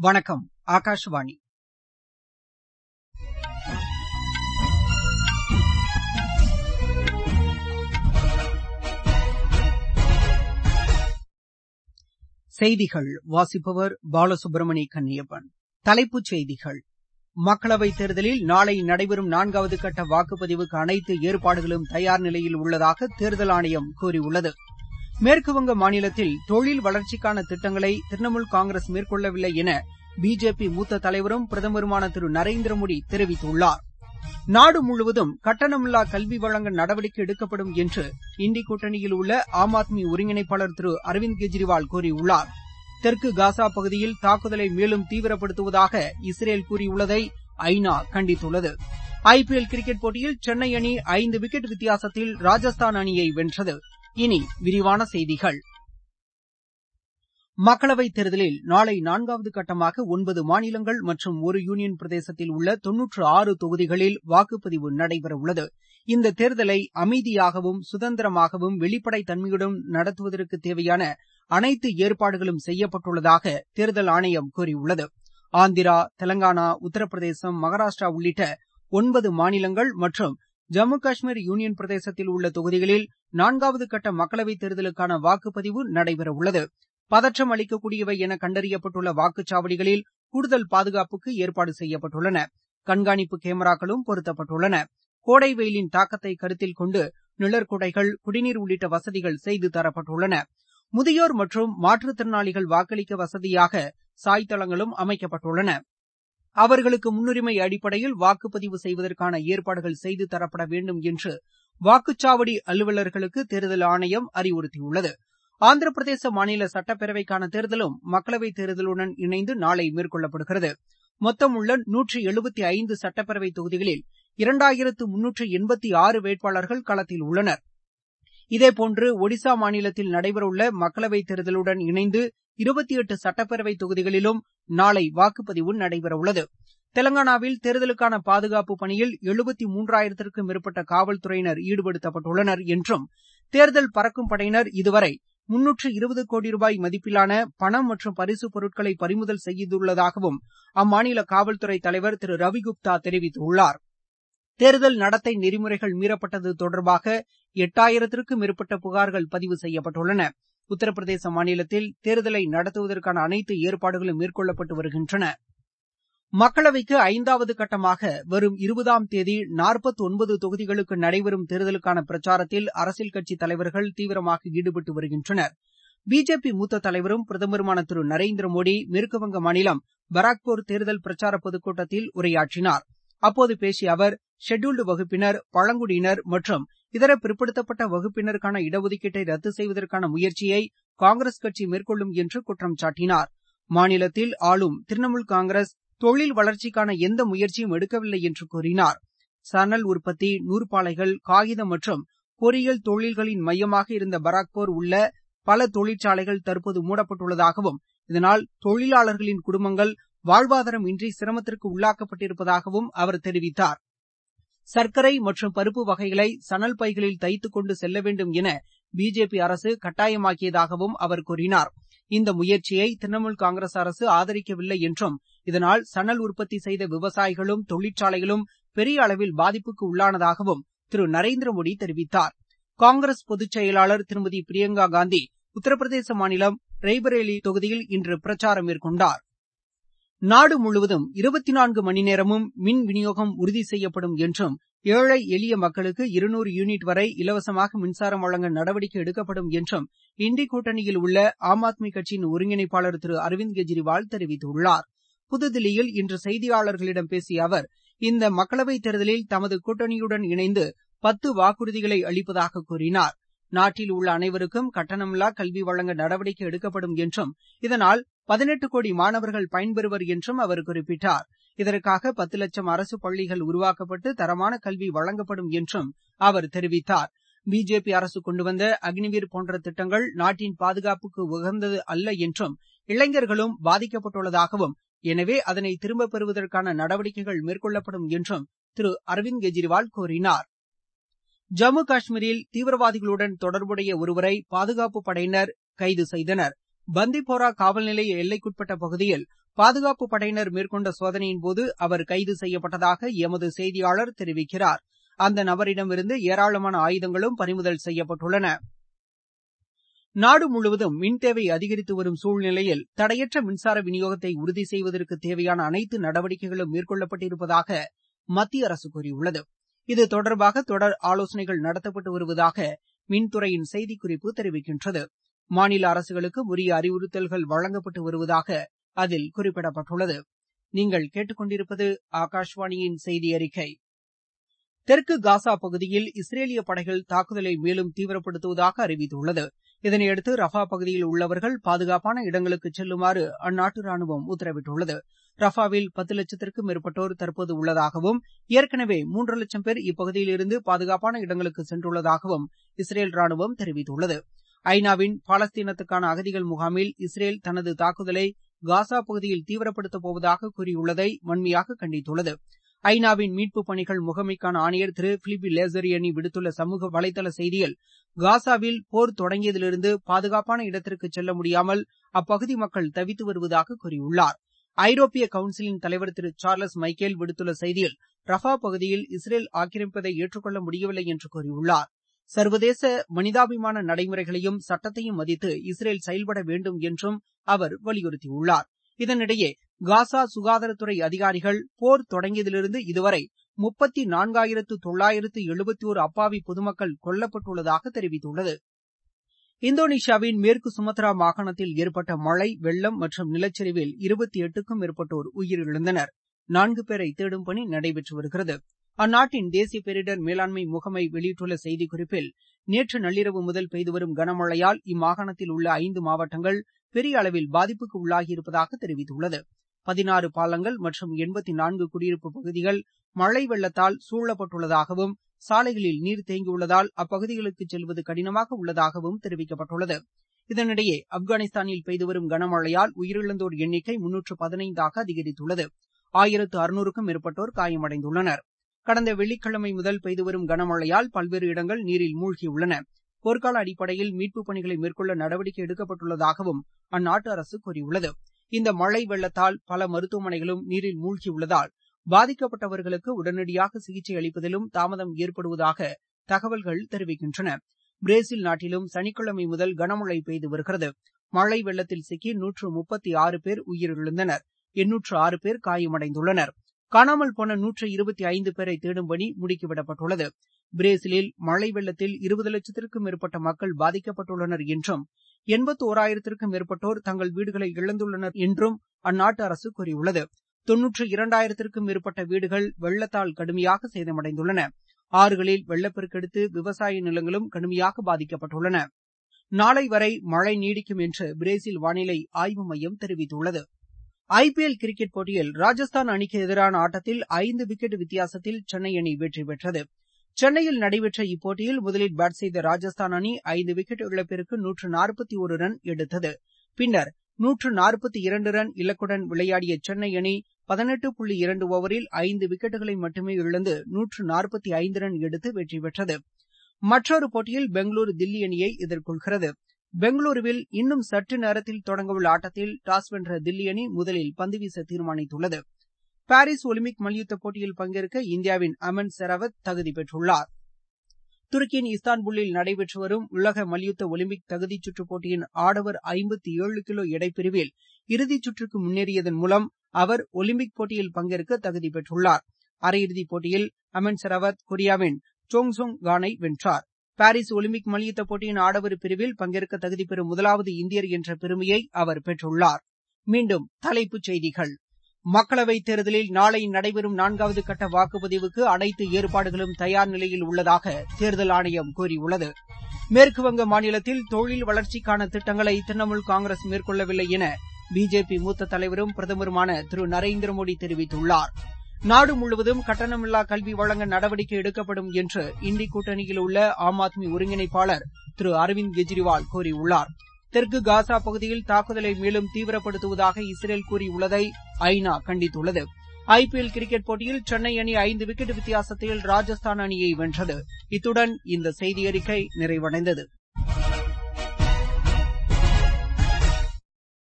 வணக்கம் ஆகாஷவாணி செய்திகள் வாசிப்பவர் பாலசுப்ரமணி கன்னியப்பன் தலைப்புச் செய்திகள் மக்களவைத் தேர்தலில் நாளை நடைபெறும் நான்காவது கட்ட வாக்குப்பதிவுக்கு அனைத்து ஏற்பாடுகளும் தயார் நிலையில் உள்ளதாக தேர்தல் ஆணையம் கூறியுள்ளது மேற்குவங்க மாநிலத்தில் தொழில் வளர்ச்சிக்கான திட்டங்களை திரிணாமுல் காங்கிரஸ் மேற்கொள்ளவில்லை என பிஜேபி மூத்த தலைவரும் பிரதமருமான திரு நரேந்திர மோடி தெரிவித்துள்ளார் நாடு முழுவதும் கட்டணமில்லா கல்வி வழங்க நடவடிக்கை எடுக்கப்படும் என்று இண்டி கூட்டணியில் உள்ள ஆம் ஆத்மி ஒருங்கிணைப்பாளர் திரு அரவிந்த் கெஜ்ரிவால் கூறியுள்ளார் தெற்கு காசா பகுதியில் தாக்குதலை மேலும் தீவிரப்படுத்துவதாக இஸ்ரேல் கூறியுள்ளதை ஐநா கண்டித்துள்ளது ஐ பி எல் கிரிக்கெட் போட்டியில் சென்னை அணி ஐந்து விக்கெட் வித்தியாசத்தில் ராஜஸ்தான் அணியை வென்றது இனி விரிவான செய்திகள் மக்களவைத் தேர்தலில் நாளை நான்காவது கட்டமாக ஒன்பது மாநிலங்கள் மற்றும் ஒரு யூனியன் பிரதேசத்தில் உள்ள தொன்னூற்று ஆறு தொகுதிகளில் வாக்குப்பதிவு நடைபெறவுள்ளது இந்த தேர்தலை அமைதியாகவும் சுதந்திரமாகவும் வெளிப்படைத் தன்மையுடன் நடத்துவதற்கு தேவையான அனைத்து ஏற்பாடுகளும் செய்யப்பட்டுள்ளதாக தேர்தல் ஆணையம் கூறியுள்ளது ஆந்திரா தெலங்கானா உத்தரப்பிரதேசம் மகாராஷ்டிரா உள்ளிட்ட ஒன்பது மாநிலங்கள் மற்றும் ஜம்மு காஷ்மீர் யூனியன் பிரதேசத்தில் உள்ள தொகுதிகளில் நான்காவது கட்ட மக்களவைத் தேர்தலுக்கான வாக்குப்பதிவு நடைபெறவுள்ளது பதற்றம் அளிக்கக்கூடியவை என கண்டறியப்பட்டுள்ள வாக்குச்சாவடிகளில் கூடுதல் பாதுகாப்புக்கு ஏற்பாடு செய்யப்பட்டுள்ளன கண்காணிப்பு கேமராக்களும் பொருத்தப்பட்டுள்ளன கோடை வெயிலின் தாக்கத்தை கருத்தில் கொண்டு நிழற்குடைகள் குடிநீர் உள்ளிட்ட வசதிகள் செய்து தரப்பட்டுள்ளன முதியோர் மற்றும் மாற்றுத்திறனாளிகள் வாக்களிக்க வசதியாக சாய்தளங்களும் அமைக்கப்பட்டுள்ளன அவர்களுக்கு முன்னுரிமை அடிப்படையில் வாக்குப்பதிவு செய்வதற்கான ஏற்பாடுகள் செய்து தரப்பட வேண்டும் என்று வாக்குச்சாவடி அலுவலர்களுக்கு தேர்தல் ஆணையம் அறிவுறுத்தியுள்ளது ஆந்திர பிரதேச மாநில சட்டப்பேரவைக்கான தேர்தலும் மக்களவைத் தேர்தலுடன் இணைந்து நாளை மேற்கொள்ளப்படுகிறது மொத்தம் உள்ள நூற்றி எழுபத்தி ஐந்து சட்டப்பேரவை தொகுதிகளில் இரண்டாயிரத்து முன்னூற்று எண்பத்தி ஆறு வேட்பாளர்கள் களத்தில் உள்ளனர் இதேபோன்று ஒடிசா மாநிலத்தில் நடைபெறவுள்ள மக்களவைத் தேர்தலுடன் இணைந்து இருபத்தி எட்டு சட்டப்பேரவை தொகுதிகளிலும் நாளை வாக்குப்பதிவு நடைபெறவுள்ளது தெலங்கானாவில் தேர்தலுக்கான பாதுகாப்பு பணியில் எழுபத்தி மூன்றாயிரத்திற்கும் மேற்பட்ட காவல்துறையினர் ஈடுபடுத்தப்பட்டுள்ளனர் என்றும் தேர்தல் பறக்கும் படையினர் இதுவரை முன்னூற்று இருபது கோடி ரூபாய் மதிப்பிலான பணம் மற்றும் பரிசுப் பொருட்களை பறிமுதல் செய்துள்ளதாகவும் அம்மாநில காவல்துறை தலைவர் திரு ரவிகுப்தா தெரிவித்துள்ளார் தேர்தல் நடத்தை நெறிமுறைகள் மீறப்பட்டது தொடர்பாக எட்டாயிரத்திற்கும் மேற்பட்ட புகார்கள் பதிவு செய்யப்பட்டுள்ளன உத்தரப்பிரதேச மாநிலத்தில் தேர்தலை நடத்துவதற்கான அனைத்து ஏற்பாடுகளும் மேற்கொள்ளப்பட்டு வருகின்றன மக்களவைக்கு ஐந்தாவது கட்டமாக வரும் இருபதாம் தேதி நாற்பத்தி ஒன்பது தொகுதிகளுக்கு நடைபெறும் தேர்தலுக்கான பிரச்சாரத்தில் அரசியல் கட்சித் தலைவர்கள் தீவிரமாக ஈடுபட்டு வருகின்றனர் பிஜேபி மூத்த தலைவரும் பிரதமருமான திரு நரேந்திர மோடி மேற்குவங்க மாநிலம் பராக்பூர் தேர்தல் பிரச்சார பொதுக்கூட்டத்தில் உரையாற்றினார் அப்போது பேசிய அவர் ஷெட்யூல்டு வகுப்பினர் பழங்குடியினர் மற்றும் இதர பிற்படுத்தப்பட்ட வகுப்பினருக்கான இடஒதுக்கீட்டை ரத்து செய்வதற்கான முயற்சியை காங்கிரஸ் கட்சி மேற்கொள்ளும் என்று குற்றம் சாட்டினார் மாநிலத்தில் ஆளும் திரிணாமுல் காங்கிரஸ் தொழில் வளர்ச்சிக்கான எந்த முயற்சியும் எடுக்கவில்லை என்று கூறினார் சணல் உற்பத்தி நூற்பாலைகள் காகிதம் மற்றும் பொறியியல் தொழில்களின் மையமாக இருந்த பராக்பூர் உள்ள பல தொழிற்சாலைகள் தற்போது மூடப்பட்டுள்ளதாகவும் இதனால் தொழிலாளர்களின் குடும்பங்கள் வாழ்வாதாரம் இன்றி சிரமத்திற்கு உள்ளாக்கப்பட்டிருப்பதாகவும் அவர் தெரிவித்தார் சர்க்கரை மற்றும் பருப்பு வகைகளை சணல் பைகளில் தைத்துக் கொண்டு செல்ல வேண்டும் என பிஜேபி அரசு கட்டாயமாக்கியதாகவும் அவர் கூறினார் இந்த முயற்சியை திரிணாமுல் காங்கிரஸ் அரசு ஆதரிக்கவில்லை என்றும் இதனால் சணல் உற்பத்தி செய்த விவசாயிகளும் தொழிற்சாலைகளும் பெரிய அளவில் பாதிப்புக்கு உள்ளானதாகவும் திரு நரேந்திர மோடி தெரிவித்தார் காங்கிரஸ் பொதுச் செயலாளர் திருமதி பிரியங்கா காந்தி உத்தரப்பிரதேச மாநிலம் ரெய்பரேலி தொகுதியில் இன்று பிரச்சாரம் மேற்கொண்டார் நாடு முழுவதும் இருபத்தி நான்கு மணி நேரமும் மின் விநியோகம் உறுதி செய்யப்படும் என்றும் ஏழை எளிய மக்களுக்கு இருநூறு யூனிட் வரை இலவசமாக மின்சாரம் வழங்க நடவடிக்கை எடுக்கப்படும் என்றும் இண்டி கூட்டணியில் உள்ள ஆம் ஆத்மி கட்சியின் ஒருங்கிணைப்பாளர் திரு அரவிந்த் கெஜ்ரிவால் தெரிவித்துள்ளார் புதுதில்லியில் இன்று செய்தியாளர்களிடம் பேசிய அவர் இந்த மக்களவைத் தேர்தலில் தமது கூட்டணியுடன் இணைந்து பத்து வாக்குறுதிகளை அளிப்பதாக கூறினார் நாட்டில் உள்ள அனைவருக்கும் கட்டணமில்லா கல்வி வழங்க நடவடிக்கை எடுக்கப்படும் என்றும் இதனால் பதினெட்டு கோடி மாணவர்கள் பயன்பெறுவர் என்றும் அவர் குறிப்பிட்டார் இதற்காக பத்து லட்சம் அரசு பள்ளிகள் உருவாக்கப்பட்டு தரமான கல்வி வழங்கப்படும் என்றும் அவர் தெரிவித்தார் பிஜேபி அரசு கொண்டு வந்த அக்னிவீர் போன்ற திட்டங்கள் நாட்டின் பாதுகாப்புக்கு உகந்தது அல்ல என்றும் இளைஞர்களும் பாதிக்கப்பட்டுள்ளதாகவும் எனவே அதனை திரும்பப் பெறுவதற்கான நடவடிக்கைகள் மேற்கொள்ளப்படும் என்றும் திரு அரவிந்த் கெஜ்ரிவால் கூறினார் ஜம்மு காஷ்மீரில் தீவிரவாதிகளுடன் தொடர்புடைய ஒருவரை பாதுகாப்புப் படையினர் கைது செய்தனர் பந்திப்போரா காவல் நிலைய எல்லைக்குட்பட்ட பகுதியில் பாதுகாப்பு படையினர் மேற்கொண்ட சோதனையின்போது அவர் கைது செய்யப்பட்டதாக எமது செய்தியாளர் தெரிவிக்கிறார் அந்த நபரிடமிருந்து ஏராளமான ஆயுதங்களும் பறிமுதல் செய்யப்பட்டுள்ளன நாடு முழுவதும் மின் தேவை அதிகரித்து வரும் சூழ்நிலையில் தடையற்ற மின்சார விநியோகத்தை உறுதி செய்வதற்கு தேவையான அனைத்து நடவடிக்கைகளும் மேற்கொள்ளப்பட்டிருப்பதாக மத்திய அரசு கூறியுள்ளது இது தொடர்பாக தொடர் ஆலோசனைகள் நடத்தப்பட்டு வருவதாக மின்துறையின் செய்திக்குறிப்பு தெரிவிக்கின்றது மாநில அரசுகளுக்கு உரிய அறிவுறுத்தல்கள் வழங்கப்பட்டு வருவதாக அதில் குறிப்பிடப்பட்டுள்ளது நீங்கள் கேட்டுக்கொண்டிருப்பது ஆகாஷ்வாணியின் செய்தி அறிக்கை தெற்கு காசா பகுதியில் இஸ்ரேலிய படைகள் தாக்குதலை மேலும் தீவிரப்படுத்துவதாக அறிவித்துள்ளது இதனையடுத்து ரஃபா பகுதியில் உள்ளவர்கள் பாதுகாப்பான இடங்களுக்கு செல்லுமாறு அந்நாட்டு ராணுவம் உத்தரவிட்டுள்ளது ரஃபாவில் பத்து லட்சத்திற்கும் மேற்பட்டோர் தற்போது உள்ளதாகவும் ஏற்கனவே மூன்று லட்சம் பேர் இப்பகுதியிலிருந்து பாதுகாப்பான இடங்களுக்கு சென்றுள்ளதாகவும் இஸ்ரேல் ராணுவம் தெரிவித்துள்ளது ஐநாவின் பாலஸ்தீனத்துக்கான அகதிகள் முகாமில் இஸ்ரேல் தனது தாக்குதலை காசா பகுதியில் தீவிரப்படுத்தப் போவதாக கூறியுள்ளதை வன்மையாக கண்டித்துள்ளது ஐநாவின் மீட்புப் பணிகள் முகமைக்கான ஆணையர் திரு பிலிப்பி லேசரியனி விடுத்துள்ள சமூக வலைதள செய்தியில் காசாவில் போர் தொடங்கியதிலிருந்து பாதுகாப்பான இடத்திற்கு செல்ல முடியாமல் அப்பகுதி மக்கள் தவித்து வருவதாக கூறியுள்ளார் ஐரோப்பிய கவுன்சிலின் தலைவர் திரு சார்லஸ் மைக்கேல் விடுத்துள்ள செய்தியில் ரஃபா பகுதியில் இஸ்ரேல் ஆக்கிரமிப்பதை ஏற்றுக்கொள்ள முடியவில்லை என்று கூறியுள்ளார் சர்வதேச மனிதாபிமான நடைமுறைகளையும் சட்டத்தையும் மதித்து இஸ்ரேல் செயல்பட வேண்டும் என்றும் அவர் வலியுறுத்தியுள்ளார் இதனிடையே காசா சுகாதாரத்துறை அதிகாரிகள் போர் தொடங்கியதிலிருந்து இதுவரை முப்பத்தி நான்காயிரத்து தொள்ளாயிரத்து எழுபத்தி ஒரு அப்பாவி பொதுமக்கள் கொல்லப்பட்டுள்ளதாக தெரிவித்துள்ளது இந்தோனேஷியாவின் மேற்கு சுமத்ரா மாகாணத்தில் ஏற்பட்ட மழை வெள்ளம் மற்றும் நிலச்சரிவில் இருபத்தி எட்டுக்கும் மேற்பட்டோர் உயிரிழந்தனர் நான்கு பேரை தேடும் பணி நடைபெற்று வருகிறது அந்நாட்டின் தேசிய பேரிடர் மேலாண்மை முகமை வெளியிட்டுள்ள செய்திக்குறிப்பில் நேற்று நள்ளிரவு முதல் பெய்து வரும் கனமழையால் இம்மாகாணத்தில் உள்ள ஐந்து மாவட்டங்கள் பெரிய அளவில் பாதிப்புக்கு உள்ளாகியிருப்பதாக தெரிவித்துள்ளது பதினாறு பாலங்கள் மற்றும் எண்பத்தி நான்கு குடியிருப்பு பகுதிகள் மழை வெள்ளத்தால் சூழப்பட்டுள்ளதாகவும் சாலைகளில் நீர் தேங்கியுள்ளதால் அப்பகுதிகளுக்கு செல்வது கடினமாக உள்ளதாகவும் தெரிவிக்கப்பட்டுள்ளது இதனிடையே ஆப்கானிஸ்தானில் பெய்து வரும் கனமழையால் உயிரிழந்தோர் எண்ணிக்கை முன்னூற்று பதினைந்தாக அதிகரித்துள்ளது ஆயிரத்து அறுநூறுக்கும் மேற்பட்டோர் காயமடைந்துள்ளனர் கடந்த வெள்ளிக்கிழமை முதல் பெய்து வரும் கனமழையால் பல்வேறு இடங்கள் நீரில் மூழ்கியுள்ளன போர்க்கால அடிப்படையில் மீட்புப் பணிகளை மேற்கொள்ள நடவடிக்கை எடுக்கப்பட்டுள்ளதாகவும் அந்நாட்டு அரசு கூறியுள்ளது இந்த மழை வெள்ளத்தால் பல மருத்துவமனைகளும் நீரில் மூழ்கியுள்ளதால் பாதிக்கப்பட்டவர்களுக்கு உடனடியாக சிகிச்சை அளிப்பதிலும் தாமதம் ஏற்படுவதாக தகவல்கள் தெரிவிக்கின்றன பிரேசில் நாட்டிலும் சனிக்கிழமை முதல் கனமழை பெய்து வருகிறது மழை வெள்ளத்தில் சிக்கி நூற்று முப்பத்தி ஆறு பேர் உயிரிழந்தனர் எண்ணூற்று ஆறு பேர் காயமடைந்துள்ளனர் காணாமல் போன நூற்று இருபத்தி ஐந்து பேரை தேடும் பணி முடுக்கிவிடப்பட்டுள்ளது பிரேசிலில் மழை வெள்ளத்தில் இருபது லட்சத்திற்கும் மேற்பட்ட மக்கள் பாதிக்கப்பட்டுள்ளனர் என்றும் எண்பத்து ஓராயிரத்திற்கும் மேற்பட்டோர் தங்கள் வீடுகளை இழந்துள்ளனர் என்றும் அந்நாட்டு அரசு கூறியுள்ளது தொன்னூற்று இரண்டாயிரத்திற்கும் மேற்பட்ட வீடுகள் வெள்ளத்தால் கடுமையாக சேதமடைந்துள்ளன ஆறுகளில் வெள்ளப்பெருக்கெடுத்து விவசாய நிலங்களும் கடுமையாக பாதிக்கப்பட்டுள்ளன நாளை வரை மழை நீடிக்கும் என்று பிரேசில் வானிலை ஆய்வு மையம் தெரிவித்துள்ளது ஐ பி எல் கிரிக்கெட் போட்டியில் ராஜஸ்தான் அணிக்கு எதிரான ஆட்டத்தில் ஐந்து விக்கெட் வித்தியாசத்தில் சென்னை அணி வெற்றி பெற்றது சென்னையில் நடைபெற்ற இப்போட்டியில் முதலில் பேட் செய்த ராஜஸ்தான் அணி ஐந்து விக்கெட் இழப்பிற்கு நூற்று நாற்பத்தி ஒரு ரன் எடுத்தது பின்னர் நூற்று நாற்பத்தி இரண்டு ரன் இலக்குடன் விளையாடிய சென்னை அணி பதினெட்டு புள்ளி இரண்டு ஓவரில் ஐந்து விக்கெட்டுகளை மட்டுமே இழந்து நூற்று நாற்பத்தி ஐந்து ரன் எடுத்து வெற்றி பெற்றது மற்றொரு போட்டியில் பெங்களூரு தில்லி அணியை எதிர்கொள்கிறது பெங்களூருவில் இன்னும் சற்று நேரத்தில் தொடங்கவுள்ள ஆட்டத்தில் டாஸ் வென்ற தில்லி அணி முதலில் பந்துவீச தீர்மானித்துள்ளது பாரிஸ் ஒலிம்பிக் மல்யுத்த போட்டியில் பங்கேற்க இந்தியாவின் அமன் செராவத் தகுதி பெற்றுள்ளார் துருக்கியின் இஸ்தான்புல்லில் நடைபெற்று வரும் உலக மல்யுத்த ஒலிம்பிக் தகுதிச் சுற்றுப் போட்டியின் ஆடவர் ஐம்பத்தி ஏழு கிலோ எடைப்பிரிவில் இறுதிச் சுற்றுக்கு முன்னேறியதன் மூலம் அவர் ஒலிம்பிக் போட்டியில் பங்கேற்க தகுதி பெற்றுள்ளார் அரையிறுதிப் போட்டியில் அமன் செராவத் கொரியாவின் சோங்சோங் கானை வென்றார் பாரிஸ் ஒலிம்பிக் மல்யுத்த போட்டியின் ஆடவர் பிரிவில் பங்கேற்க தகுதி பெறும் முதலாவது இந்தியர் என்ற பெருமையை அவர் பெற்றுள்ளார் மீண்டும் தலைப்புச் செய்திகள் மக்களவைத் தேர்தலில் நாளை நடைபெறும் நான்காவது கட்ட வாக்குப்பதிவுக்கு அனைத்து ஏற்பாடுகளும் தயார் நிலையில் உள்ளதாக தேர்தல் ஆணையம் கூறியுள்ளது மேற்குவங்க மாநிலத்தில் தொழில் வளர்ச்சிக்கான திட்டங்களை திரிணாமுல் காங்கிரஸ் மேற்கொள்ளவில்லை என பிஜேபி மூத்த தலைவரும் பிரதமருமான திரு நரேந்திர மோடி தெரிவித்துள்ளார் நாடு முழுவதும் கட்டணமில்லா கல்வி வழங்க நடவடிக்கை எடுக்கப்படும் என்று இந்தி கூட்டணியில் உள்ள ஆம் ஆத்மி ஒருங்கிணைப்பாளர் திரு அரவிந்த் கெஜ்ரிவால் கூறியுள்ளார் தெற்கு காசா பகுதியில் தாக்குதலை மேலும் தீவிரப்படுத்துவதாக இஸ்ரேல் கூறியுள்ளதை ஐநா கண்டித்துள்ளது ஐ பி எல் கிரிக்கெட் போட்டியில் சென்னை அணி ஐந்து விக்கெட் வித்தியாசத்தில் ராஜஸ்தான் அணியை வென்றது இத்துடன் இந்த செய்தியறிக்கை நிறைவடைந்தது